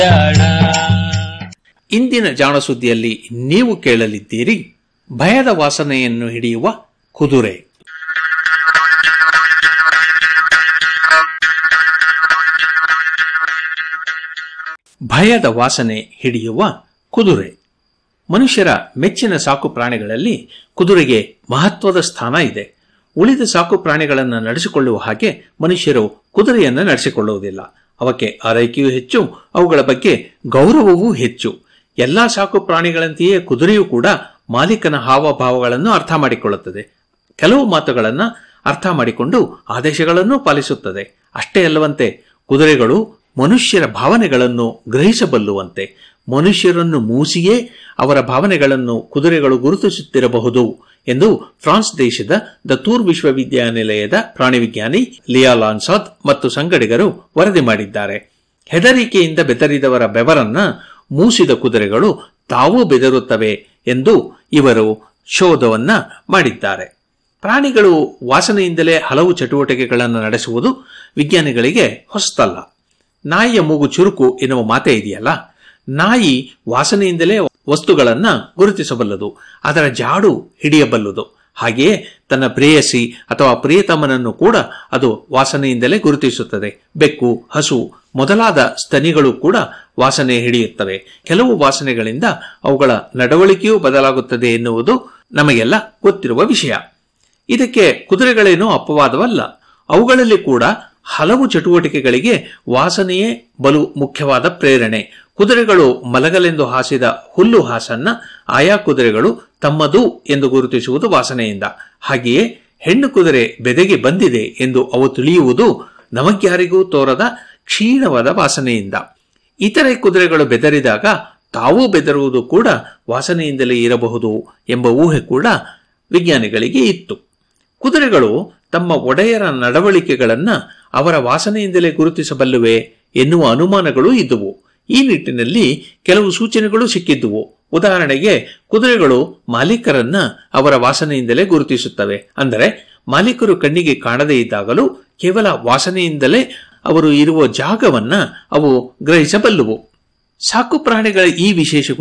ಇಂದಿನ ಜಾಣ ಸುದ್ದಿಯಲ್ಲಿ ನೀವು ಕೇಳಲಿದ್ದೀರಿ ಭಯದ ವಾಸನೆಯನ್ನು ಹಿಡಿಯುವ ಕುದುರೆ ಭಯದ ವಾಸನೆ ಹಿಡಿಯುವ ಕುದುರೆ ಮನುಷ್ಯರ ಮೆಚ್ಚಿನ ಸಾಕು ಪ್ರಾಣಿಗಳಲ್ಲಿ ಕುದುರೆಗೆ ಮಹತ್ವದ ಸ್ಥಾನ ಇದೆ ಉಳಿದ ಸಾಕು ಪ್ರಾಣಿಗಳನ್ನು ನಡೆಸಿಕೊಳ್ಳುವ ಹಾಗೆ ಮನುಷ್ಯರು ಕುದುರೆಯನ್ನು ನಡೆಸಿಕೊಳ್ಳುವುದಿಲ್ಲ ಅವಕ್ಕೆ ಆರೈಕೆಯೂ ಹೆಚ್ಚು ಅವುಗಳ ಬಗ್ಗೆ ಗೌರವವೂ ಹೆಚ್ಚು ಎಲ್ಲಾ ಸಾಕು ಪ್ರಾಣಿಗಳಂತೆಯೇ ಕುದುರೆಯೂ ಕೂಡ ಮಾಲೀಕನ ಹಾವಭಾವಗಳನ್ನು ಅರ್ಥ ಮಾಡಿಕೊಳ್ಳುತ್ತದೆ ಕೆಲವು ಮಾತುಗಳನ್ನು ಅರ್ಥ ಮಾಡಿಕೊಂಡು ಆದೇಶಗಳನ್ನು ಪಾಲಿಸುತ್ತದೆ ಅಷ್ಟೇ ಅಲ್ಲವಂತೆ ಕುದುರೆಗಳು ಮನುಷ್ಯರ ಭಾವನೆಗಳನ್ನು ಗ್ರಹಿಸಬಲ್ಲುವಂತೆ ಮನುಷ್ಯರನ್ನು ಮೂಸಿಯೇ ಅವರ ಭಾವನೆಗಳನ್ನು ಕುದುರೆಗಳು ಗುರುತಿಸುತ್ತಿರಬಹುದು ಎಂದು ಫ್ರಾನ್ಸ್ ದೇಶದ ದ ತೂರ್ ವಿಶ್ವವಿದ್ಯಾನಿಲಯದ ಪ್ರಾಣಿವಿಜ್ಞಾನಿ ಲಿಯಾ ಲಾನ್ಸಾದ್ ಮತ್ತು ಸಂಗಡಿಗರು ವರದಿ ಮಾಡಿದ್ದಾರೆ ಹೆದರಿಕೆಯಿಂದ ಬೆದರಿದವರ ಬೆವರನ್ನ ಮೂಸಿದ ಕುದುರೆಗಳು ತಾವೂ ಬೆದರುತ್ತವೆ ಎಂದು ಇವರು ಶೋಧವನ್ನ ಮಾಡಿದ್ದಾರೆ ಪ್ರಾಣಿಗಳು ವಾಸನೆಯಿಂದಲೇ ಹಲವು ಚಟುವಟಿಕೆಗಳನ್ನು ನಡೆಸುವುದು ವಿಜ್ಞಾನಿಗಳಿಗೆ ಹೊಸತಲ್ಲ ನಾಯಿಯ ಮೂಗು ಚುರುಕು ಎನ್ನುವ ಮಾತೇ ಇದೆಯಲ್ಲ ನಾಯಿ ವಾಸನೆಯಿಂದಲೇ ವಸ್ತುಗಳನ್ನ ಗುರುತಿಸಬಲ್ಲದು ಅದರ ಜಾಡು ಹಿಡಿಯಬಲ್ಲದು ಹಾಗೆಯೇ ತನ್ನ ಪ್ರೇಯಸಿ ಅಥವಾ ಪ್ರಿಯತಮನನ್ನು ಕೂಡ ಅದು ವಾಸನೆಯಿಂದಲೇ ಗುರುತಿಸುತ್ತದೆ ಬೆಕ್ಕು ಹಸು ಮೊದಲಾದ ಸ್ತನಿಗಳು ಕೂಡ ವಾಸನೆ ಹಿಡಿಯುತ್ತವೆ ಕೆಲವು ವಾಸನೆಗಳಿಂದ ಅವುಗಳ ನಡವಳಿಕೆಯೂ ಬದಲಾಗುತ್ತದೆ ಎನ್ನುವುದು ನಮಗೆಲ್ಲ ಗೊತ್ತಿರುವ ವಿಷಯ ಇದಕ್ಕೆ ಕುದುರೆಗಳೇನೂ ಅಪವಾದವಲ್ಲ ಅವುಗಳಲ್ಲಿ ಕೂಡ ಹಲವು ಚಟುವಟಿಕೆಗಳಿಗೆ ವಾಸನೆಯೇ ಬಲು ಮುಖ್ಯವಾದ ಪ್ರೇರಣೆ ಕುದುರೆಗಳು ಮಲಗಲೆಂದು ಹಾಸಿದ ಹುಲ್ಲು ಹಾಸನ್ನ ಆಯಾ ಕುದುರೆಗಳು ತಮ್ಮದು ಎಂದು ಗುರುತಿಸುವುದು ವಾಸನೆಯಿಂದ ಹಾಗೆಯೇ ಹೆಣ್ಣು ಕುದುರೆ ಬೆದೆಗೆ ಬಂದಿದೆ ಎಂದು ಅವು ತಿಳಿಯುವುದು ನಮಗ್ಯಾರಿಗೂ ತೋರದ ಕ್ಷೀಣವಾದ ವಾಸನೆಯಿಂದ ಇತರೆ ಕುದುರೆಗಳು ಬೆದರಿದಾಗ ತಾವೂ ಬೆದರುವುದು ಕೂಡ ವಾಸನೆಯಿಂದಲೇ ಇರಬಹುದು ಎಂಬ ಊಹೆ ಕೂಡ ವಿಜ್ಞಾನಿಗಳಿಗೆ ಇತ್ತು ಕುದುರೆಗಳು ತಮ್ಮ ಒಡೆಯರ ನಡವಳಿಕೆಗಳನ್ನ ಅವರ ವಾಸನೆಯಿಂದಲೇ ಗುರುತಿಸಬಲ್ಲುವೆ ಎನ್ನುವ ಅನುಮಾನಗಳು ಇದ್ದುವು ಈ ನಿಟ್ಟಿನಲ್ಲಿ ಕೆಲವು ಸೂಚನೆಗಳು ಸಿಕ್ಕಿದ್ದುವು ಉದಾಹರಣೆಗೆ ಕುದುರೆಗಳು ಮಾಲೀಕರನ್ನ ಅವರ ವಾಸನೆಯಿಂದಲೇ ಗುರುತಿಸುತ್ತವೆ ಅಂದರೆ ಮಾಲೀಕರು ಕಣ್ಣಿಗೆ ಕಾಣದೇ ಇದ್ದಾಗಲೂ ಕೇವಲ ವಾಸನೆಯಿಂದಲೇ ಅವರು ಇರುವ ಜಾಗವನ್ನ ಅವು ಗ್ರಹಿಸಬಲ್ಲುವು ಸಾಕು ಪ್ರಾಣಿಗಳ ಈ ವಿಶೇಷ